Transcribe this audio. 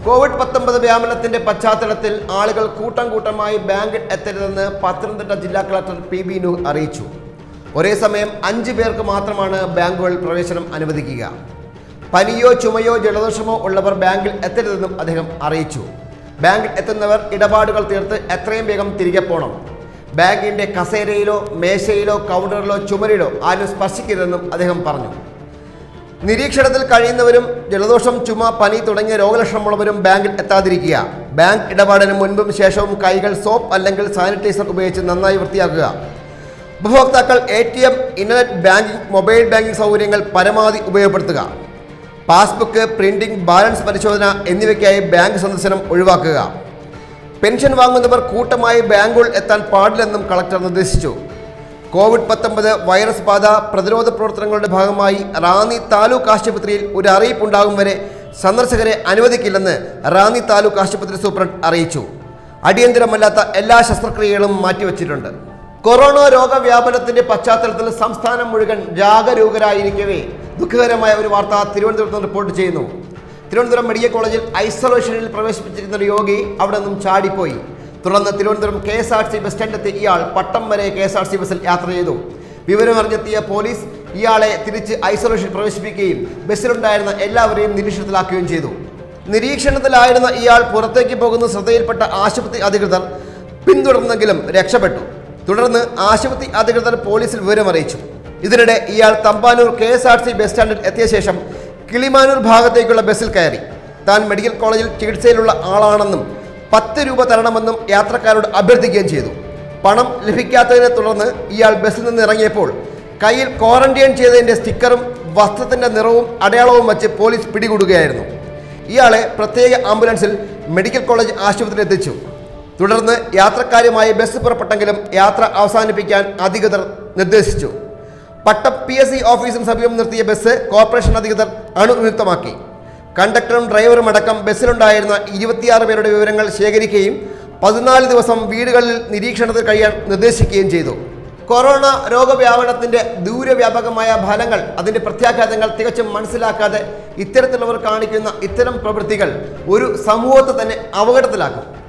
Covid പത്തൊമ്പത് വ്യാപനത്തിന്റെ പശ്ചാത്തലത്തിൽ ആളുകൾ കൂട്ടം കൂട്ടമായി ബാങ്കിൽ എത്തരുതെന്ന് പത്തനംതിട്ട ജില്ലാ കളക്ടർ പി ബി നൂർ അറിയിച്ചു ഒരേ സമയം അഞ്ച് പേർക്ക് മാത്രമാണ് ബാങ്കുകളിൽ പ്രവേശനം അനുവദിക്കുക പനിയോ ചുമയോ ജലദോഷമോ ഉള്ളവർ ബാങ്കിൽ എത്തരുതെന്നും അദ്ദേഹം അറിയിച്ചു ബാങ്കിൽ എത്തുന്നവർ ഇടപാടുകൾ തീർത്ത് എത്രയും വേഗം തിരികെ പോകണം ബാങ്കിന്റെ കസേരയിലോ മേശയിലോ കൗണ്ടറിലോ ചുമരിലോ ആരും സ്പർശിക്കരുതെന്നും അദ്ദേഹം പറഞ്ഞു നിരീക്ഷണത്തിൽ കഴിയുന്നവരും ജലദോഷം ചുമ പനി തുടങ്ങിയ രോഗലക്ഷണമുള്ളവരും ബാങ്കിൽ എത്താതിരിക്കുക ബാങ്ക് ഇടപാടിന് മുൻപും ശേഷവും കൈകൾ സോപ്പ് അല്ലെങ്കിൽ സാനിറ്റൈസർ ഉപയോഗിച്ച് നന്നായി വൃത്തിയാക്കുക ഉപഭോക്താക്കൾ A T M internet banking mobile banking സൗകര്യങ്ങൾ പരമാവധി ഉപയോഗപ്പെടുത്തുക പാസ്ബുക്ക് പ്രിന്റിംഗ് ബാലൻസ് പരിശോധന എന്നിവയ്ക്കായി ബാങ്ക് സന്ദർശനം ഒഴിവാക്കുക പെൻഷൻ വാങ്ങുന്നവർ കൂട്ടമായി ബാങ്കുകൾ എത്താൻ പാടില്ലെന്നും കളക്ടർ നിർദ്ദേശിച്ചു കോവിഡ് പത്തൊമ്പത് വൈറസ് ബാധ പ്രതിരോധ പ്രവർത്തനങ്ങളുടെ ഭാഗമായി റാന്നി താലൂക്ക് ആശുപത്രിയിൽ ഒരു അറിയിപ്പുണ്ടാകും വരെ സന്ദർശകരെ അനുവദിക്കില്ലെന്ന് റാന്നി താലൂക്ക് ആശുപത്രി സൂപ്രണ്ട് അറിയിച്ചു അടിയന്തരമല്ലാത്ത എല്ലാ ശസ്ത്രക്രിയകളും മാറ്റിവെച്ചിട്ടുണ്ട് കൊറോണ രോഗവ്യാപനത്തിന്റെ പശ്ചാത്തലത്തിൽ സംസ്ഥാനം മുഴുവൻ ജാഗരൂകരായിരിക്കവേ ദുഃഖകരമായ ഒരു വാർത്ത തിരുവനന്തപുരത്ത് നിന്ന് റിപ്പോർട്ട് ചെയ്യുന്നു തിരുവനന്തപുരം മെഡിക്കൽ കോളേജിൽ ഐസൊലേഷനിൽ പ്രവേശിപ്പിച്ചിരുന്ന ഒരു യോഗി അവിടെ നിന്നും ചാടിപ്പോയി തുടർന്ന് Thiruvananthapuram K S R C bus സ്റ്റാൻഡിലെത്തിയ ഇയാൾ പട്ടം വരെ കെ എസ് ആർ സി ബസ്സിൽ യാത്ര ചെയ്തു വിവരമറിഞ്ഞെത്തിയ പോലീസ് ഇയാളെ തിരിച്ച് ഐസൊലേഷൻ പ്രവേശിപ്പിക്കുകയും ബസ്സിലുണ്ടായിരുന്ന എല്ലാവരെയും നിരീക്ഷണത്തിലാക്കുകയും ചെയ്തു നിരീക്ഷണത്തിലായിരുന്ന ഇയാൾ പുറത്തേക്ക് പോകുന്ന ശ്രദ്ധയിൽപ്പെട്ട ആശുപത്രി അധികൃതർ പിന്തുടർന്നെങ്കിലും രക്ഷപ്പെട്ടു തുടർന്ന് ആശുപത്രി അധികൃതർ പോലീസിൽ വിവരമറിയിച്ചു ഇതിനിടെ ഇയാൾ Thampanoor K S R C bus സ്റ്റാൻഡിൽ എത്തിയ ശേഷം കിളിമാനൂർ ഭാഗത്തേക്കുള്ള ബസ്സിൽ കയറി താൻ മെഡിക്കൽ കോളേജിൽ ചികിത്സയിലുള്ള ആളാണെന്നും പത്ത് രൂപ തരണമെന്നും യാത്രക്കാരോട് അഭ്യർത്ഥിക്കുകയും ചെയ്തു പണം ലഭിക്കാത്തതിനെ തുടർന്ന് ഇയാൾ ബസ്സിൽ നിന്ന് ഇറങ്ങിയപ്പോൾ കയ്യിൽ ക്വാറന്റൈൻ ചെയ്തതിന്റെ സ്റ്റിക്കറും വസ്ത്രത്തിന്റെ നിറവും അടയാളവും വച്ച് പോലീസ് പിടികൂടുകയായിരുന്നു ഇയാളെ പ്രത്യേക ആംബുലൻസിൽ മെഡിക്കൽ കോളേജ് ആശുപത്രിയിൽ എത്തിച്ചു തുടർന്ന് യാത്രക്കാരുമായി ബസ് പുറപ്പെട്ടെങ്കിലും യാത്ര അവസാനിപ്പിക്കാൻ അധികൃതർ നിർദ്ദേശിച്ചു പട്ടം പി എസ് സി ഓഫീസിന് സമീപം നിർത്തിയ ബസ് കോർപ്പറേഷൻ അധികൃതർ അണുവിമുക്തമാക്കി കണ്ടക്ടറും ഡ്രൈവറും അടക്കം ബസ്സിലുണ്ടായിരുന്ന ഇരുപത്തിയാറ് പേരുടെ വിവരങ്ങൾ ശേഖരിക്കുകയും പതിനാല് ദിവസം വീടുകളിൽ നിരീക്ഷണത്തിൽ കഴിയാൻ നിർദ്ദേശിക്കുകയും ചെയ്തു കൊറോണ രോഗവ്യാപനത്തിന്റെ ദൂരവ്യാപകമായ ഫലങ്ങൾ അതിന്റെ പ്രത്യാഘാതങ്ങൾ തികച്ചും മനസ്സിലാക്കാതെ ഇത്തരത്തിലുള്ളവർ കാണിക്കുന്ന ഇത്തരം പ്രവൃത്തികൾ ഒരു സമൂഹത്തെ തന്നെ അപകടത്തിലാക്കും